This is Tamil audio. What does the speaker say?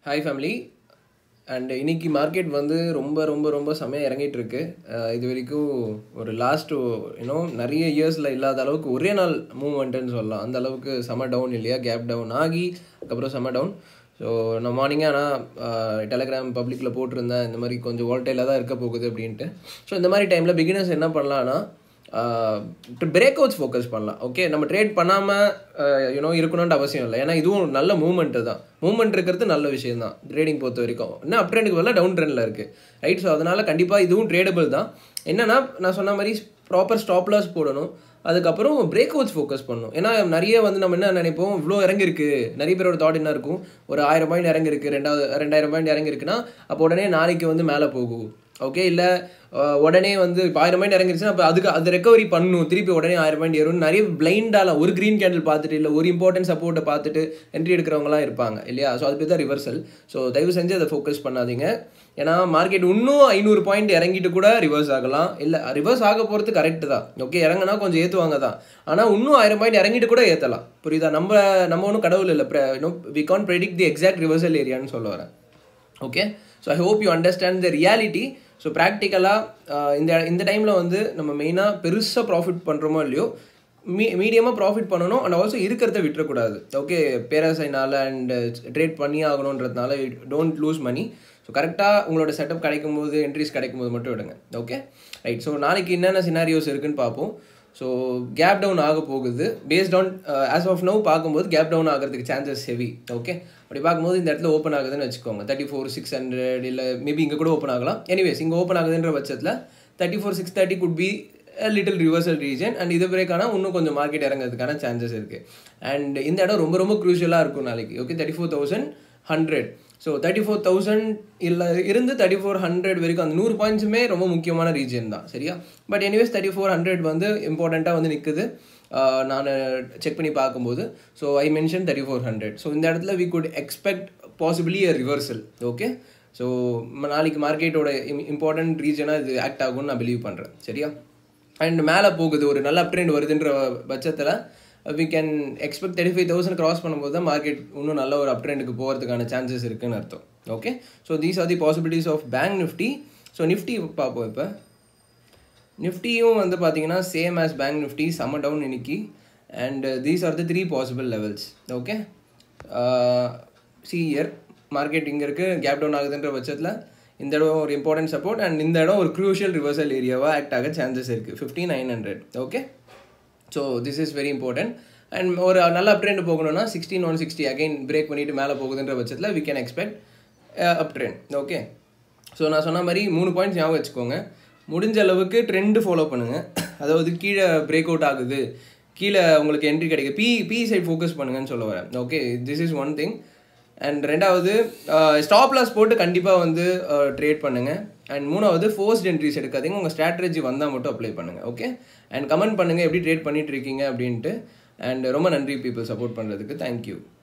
ஹாய் ஃபேமிலி அண்ட் இன்னைக்கு மார்க்கெட் வந்து ரொம்ப ரொம்ப ரொம்ப செமையாக இறங்கிட்டு இருக்கு அஹ் இது வரைக்கும் ஒரு லாஸ்ட் யூனோ நிறைய இயர்ஸில் இல்லாத அளவுக்கு ஒரே நாள் மூவ்மெண்ட்டுன்னு சொல்லலாம் அந்த அளவுக்கு செம டவுன் இல்லையா கேப் டவுன் ஆகி அதுக்கப்புறம் செம டவுன் ஸோ நான் மார்னிங்கே ஆனால் டெலகிராம் பப்ளிக்கில் போட்டிருந்தேன் இந்த மாதிரி கொஞ்சம் வால்டைலாக தான் இருக்க போகுது அப்படின்ட்டு ஸோ இந்த மாதிரி டைமில் பிகினர்ஸ் என்ன பண்ணலான்னா பிரேக் அவுட்ஸ் ஃபோக்கஸ் பண்ணலாம் ஓகே நம்ம ட்ரேட் பண்ணாமல் யூனோ இருக்கணும்னு அவசியம் இல்லை ஏன்னா இதுவும் நல்ல மூவ்மெண்ட்டு தான் மூவ்மெண்ட் இருக்கிறது நல்ல விஷயம் தான் ட்ரேடிங் பொறுத்த வரைக்கும் இன்னும் அப் ட்ரெண்டுக்கு பதிலாக டவுன் ட்ரெண்டில் இருக்குது ரைட் ஸோ அதனால் கண்டிப்பாக இதுவும் ட்ரேடபிள் தான் என்னன்னா நான் சொன்ன மாதிரி ப்ராப்பர் ஸ்டாப் லாஸ் போடணும் அதுக்கப்புறம் பிரேக் அவுட்ஸ் ஃபோக்கஸ் பண்ணணும் ஏன்னா நிறைய வந்து நம்ம என்ன நினைப்போம் இவ்வளோ இறங்கிருக்கு நிறைய பேரோட தாட் என்ன இருக்கும் ஒரு ஆயிரம் பாயிண்ட் இறங்கிருக்கு ரெண்டாவது ரெண்டாயிரம் பாயிண்ட் இறங்கிருக்குன்னா அப்போ உடனே நாளைக்கு வந்து மேலே போகும் ஓகே இல்லை உடனே வந்து இப்போ ஆயிரம் பாயிண்ட் இறங்கிருச்சுன்னா அப்போ அதுக்கு அது ரெக்கவரி பண்ணணும் திருப்பி உடனே ஆயிரம் பாயிண்ட் ஏறும் நிறைய பிளைண்டாலாம் ஒரு க்ரீன் கேண்டில் பார்த்துட்டு இல்லை ஒரு இம்பார்ட்டன்ட் சப்போர்ட்டை பார்த்துட்டு என்ட்ரி எடுக்கிறவங்களாம் இருப்பாங்க இல்லையா ஸோ அது பேர் தான் ரிவர்சல் ஸோ தயவு செஞ்சு அதை ஃபோக்கஸ் பண்ணாதீங்க ஏன்னா மார்க்கெட் இன்னும் ஐநூறு பாயிண்ட் இறங்கிட்டு கூட ரிவர்ஸ் ஆகலாம் இல்லை ரிவர்ஸ் ஆக போகிறது கரெக்ட் தான் ஓகே இறங்கினா கொஞ்சம் ஏற்றுவாங்க தான் ஆனால் இன்னும் ஆயிரம் பாயிண்ட் இறங்கிட்டு கூட ஏற்றலாம் புரியுதா நம்ம நம்ம ஒன்றும் கடவுள் இல்லை we can predict the exact reversal ஏரியான்னு சொல்ல வரேன் okay so I hope you understand the reality so ப்ராக்டிக்கலாக இந்த இந்த டைமில் வந்து நம்ம மெயினாக பெருசாக ப்ராஃபிட் பண்ணுறோமோ இல்லையோ மீ மீடியமாக ப்ராஃபிட் பண்ணணும் அண்ட் ஆல்சோ இருக்கிறத விட்டுறக்கூடாது ஓகே பேராசைனால அண்ட் ட்ரேட் பண்ணி ஆகணுன்றதுனால டோன்ட் லூஸ் மணி ஸோ கரெக்டாக உங்களோட செட்டப் கிடைக்கும் போது என்ட்ரிஸ் கிடைக்கும் போது மட்டும் விடுங்க ஓகே ரைட் ஸோ நாளைக்கு என்னென்ன சினாரியோஸ் இருக்குன்னு பார்ப்போம் ஸோ கேப் டவுன் ஆக போகுது based on as of now பார்க்கும்போது கேப் டவுன் ஆகிறதுக்கு சான்சஸ் ஹெவி ஓகே அப்படி பார்க்கும்போது இந்த இடத்துல ஓப்பன் ஆகுதுன்னு வச்சுக்கோங்க தேர்ட்டி ஃபோர் சிக்ஸ் ஹண்ட்ரட் இல்லை மேபி இங்கே கூட ஓப்பன் ஆகலாம் எனிவேஸ் இங்கே ஓப்பன் ஆகுதுன்ற பட்சத்தில் thirty four six thirty could be little reversal region and இது பிரேக்கான இன்னும் கொஞ்சம் மார்க்கெட் இறங்கிறதுக்கான சான்சஸ் இருக்குது அண்ட் இந்த இடம் ரொம்ப ரொம்ப க்ரூஷியலாக இருக்கும் நாளைக்கு okay thirty four thousand hundred so thirty four thousand இல்லை இருந்து தேர்ட்டி ஃபோர் ஹண்ட்ரட் வரைக்கும் அந்த நூறு பாயிண்ட்ஸுமே ரொம்ப முக்கியமான ரீஜன் தான் சரியா but anyways thirty four hundred வந்து இம்பார்ட்டண்ட்டாக வந்து நிற்குது நான் செக் பண்ணி பார்க்கும்போது so I mention thirty four hundred so இந்த இடத்துல we could expect possibly a reversal okay so நாளைக்கு மார்க்கெட்டோட இம்பார்ட்டன்ட் ரீஜனாக இது ஆக்ட் ஆகும்னு நான் பிலீவ் பண்ணுறேன் சரியா அண்ட் மேலே போகுது ஒரு நல்ல அப் ட்ரெண்ட் வருதுன்ற பட்சத்தில் we can expect thirty five thousand cross பண்ணும்போது தான் மார்க்கெட் இன்னும் நல்ல ஒரு அப் ட்ரெண்டுக்கு போகிறதுக்கான சான்சஸ் இருக்குன்னு அர்த்தம் okay so these are the possibilities of Bank Nifty so Nifty பார்ப்போம் இப்போ நிஃப்டியும் வந்து பார்த்தீங்கன்னா சேம் ஆஸ் பேங்க் நிஃப்டி சம்ம டவுன் இன்னைக்கு and these are the three possible levels okay see here market இங்கே இருக்குது கேப் டவுன் ஆகுதுன்ற பட்சத்தில் இந்த இடம் ஒரு இம்பார்ட்டன்ட் சப்போர்ட் அண்ட் இந்த இடம் ஒரு க்ரூஷியல் ரிவர்சல் ஏரியாவாக ஆக்ட் ஆக சான்சஸ் இருக்குது fifty nine hundred okay so this is very important and ஒரு நல்ல அப் ட்ரெண்ட் போகணும்னா sixteen one sixty again break பண்ணிவிட்டு மேலே போகுதுன்ற பட்சத்தில் we can expect up trend okay so நான் சொன்ன மாதிரி மூணு பாயிண்ட்ஸ் ஞாபகம் வச்சுக்கோங்க முடிஞ்ச அளவுக்கு ட்ரெண்டு ஃபாலோ பண்ணுங்கள் அதாவது கீழே பிரேக் அவுட் ஆகுது கீழே உங்களுக்கு என்ட்ரி கிடைக்குது பி பி சைட் ஃபோக்கஸ் பண்ணுங்கன்னு சொல்ல வரேன் okay this is one thing and ரெண்டாவது ஸ்டாப் லாஸ் போட்டு கண்டிப்பாக வந்து ட்ரேட் பண்ணுங்கள் அண்ட் மூணாவது ஃபோர்ஸ்ட் என்ட்ரிஸ் எடுக்காதீங்க உங்கள் ஸ்ட்ராட்டஜி வந்தால் மட்டும் அப்ளை பண்ணுங்கள் ஓகே அண்ட் கமெண்ட் பண்ணுங்கள் எப்படி ட்ரேட் பண்ணிட்டு இருக்கீங்க அப்படின்ட்டு அண்ட் ரொம்ப நன்றி பீப்புள் சப்போர்ட் பண்ணுறதுக்கு தேங்க்யூ